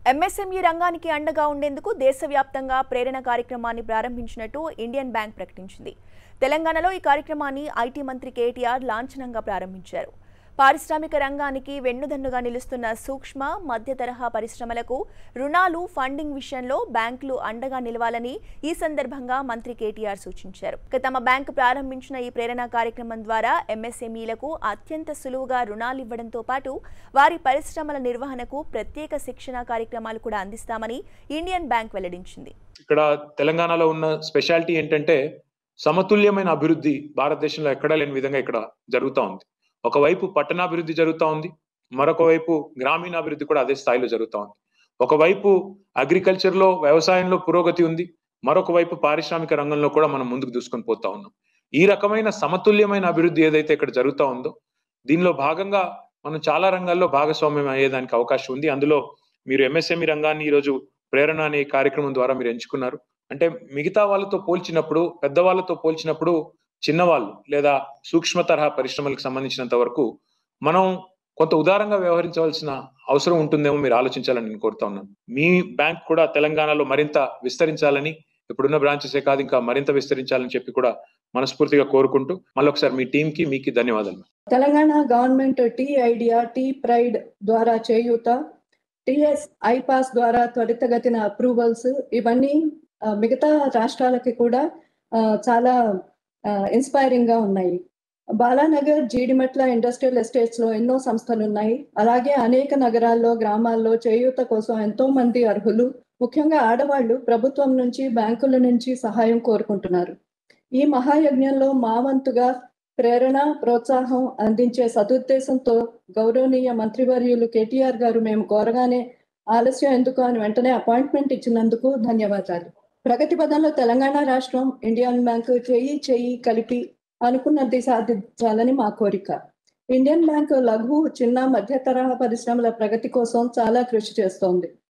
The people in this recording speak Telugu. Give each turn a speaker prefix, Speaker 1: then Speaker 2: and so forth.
Speaker 1: ఎంఎస్ఎంఈ రంగానికి అండగా ఉండేందుకు దేశవ్యాప్తంగా ప్రేరణ కార్యక్రమాన్ని ప్రారంభించినట్టు ఇండియన్ బ్యాంక్ ప్రకటించింది తెలంగాణలో ఈ కార్యక్రమాన్ని ఐటీ మంత్రి కేటీఆర్ లాంఛనంగా ప్రారంభించారు పారిశ్రామిక రంగానికి వెన్నుదన్నుగా నిలుస్తున్న సూక్ష్మ మధ్య తరహా పరిశ్రమలకు రుణాలు ఫండింగ్ విషయంలో బ్యాంకులు అండగా నిలవాలని ఈ సందర్భంగా మంత్రి కేటీఆర్ సూచించారు ఇక తమ బ్యాంకు ప్రారంభించిన ఈ ప్రేరణ కార్యక్రమం ద్వారా ఎంఎస్ఎంఈలకు అత్యంత సులువుగా రుణాలు ఇవ్వడంతో పాటు వారి పరిశ్రమల నిర్వహణకు ప్రత్యేక శిక్షణ కార్యక్రమాలు కూడా అందిస్తామని ఇండియన్ బ్యాంక్ వెల్లడించింది
Speaker 2: ఇక్కడ తెలంగాణలో ఉన్న స్పెషాలిటీ ఏంటంటే సమతుల్యమైన అభివృద్ధి భారతదేశంలో ఎక్కడా లేని విధంగా ఇక్కడ జరుగుతూ ఉంది ఒకవైపు పట్టణాభివృద్ధి జరుగుతూ ఉంది మరొక వైపు గ్రామీణాభివృద్ధి కూడా అదే స్థాయిలో జరుగుతూ ఉంది ఒకవైపు అగ్రికల్చర్ లో వ్యవసాయంలో పురోగతి ఉంది మరొక వైపు పారిశ్రామిక రంగంలో కూడా మనం ముందుకు దూసుకొని పోతా ఉన్నాం ఈ రకమైన సమతుల్యమైన అభివృద్ధి ఏదైతే ఇక్కడ జరుగుతూ ఉందో దీనిలో భాగంగా మనం చాలా రంగాల్లో భాగస్వామ్యం అయ్యేదానికి అవకాశం ఉంది అందులో మీరు ఎంఎస్ఎంఈ రంగాన్ని ఈరోజు ప్రేరణ అనే కార్యక్రమం ద్వారా మీరు ఎంచుకున్నారు అంటే మిగతా వాళ్ళతో పోల్చినప్పుడు పెద్దవాళ్ళతో పోల్చినప్పుడు చిన్నవాళ్ళు లేదా సూక్ష్మ తరహా పరిశ్రమలకు సంబంధించినంత వరకు మనం కొంత ఉదారంగా వ్యవహరించవలసిన అవసరం ఉంటుందేమో మీరు ఆలోచించాలని నేను కోరుతా ఉన్నాను మీ బ్యాంక్ కూడా తెలంగాణలో మరింత విస్తరించాలని ఇప్పుడున్న బ్రాంచెసే కాదు ఇంకా మరింత విస్తరించాలని చెప్పి కూడా మనస్ఫూర్తిగా కోరుకుంటూ మళ్ళొకసారి మీ టీం కి మీకు ధన్యవాదాలు
Speaker 3: Telangana government T idea T pride ద్వారా చేయూత టిఎస్ ఐపాస్ ద్వారా త్వరితగతిన అప్రూవల్స్ ఇవన్నీ ఆ, మిగతా రాష్ట్రాలకి కూడా ఆ, చాలా ఇన్స్పైరింగ్ గా ఉన్నాయి బాలానగర్ జీడిమెట్ల ఇండస్ట్రియల్ ఎస్టేట్స్ లో ఎన్నో సంస్థలు ఉన్నాయి అలాగే అనేక నగరాల్లో గ్రామాల్లో చేయూత కోసం ఎంతో మంది అర్హులు ముఖ్యంగా ఆడవాళ్లు ప్రభుత్వం నుంచి బ్యాంకుల నుంచి సహాయం కోరుకుంటున్నారు ఈ మహాయజ్ఞంలో మా వంతుగా ప్రేరణ ప్రోత్సాహం అందించే సదుద్దేశంతో గౌరవనీయ మంత్రివర్యులు కేటీఆర్ గారు మేము కోరగానే ఆలస్యం ఎందుకు అని వెంటనే అపాయింట్మెంట్ ఇచ్చినందుకు ధన్యవాదాలు ప్రగతి పదంలో తెలంగాణ రాష్ట్రం ఇండియన్ బ్యాంక్ చేయి చేయి కలిపి అనుకున్నది సాధించాలని మా కోరిక ఇండియన్ బ్యాంక్ లఘు చిన్న మధ్య తరహా పరిశ్రమల ప్రగతి కోసం చాలా కృషి చేస్తోంది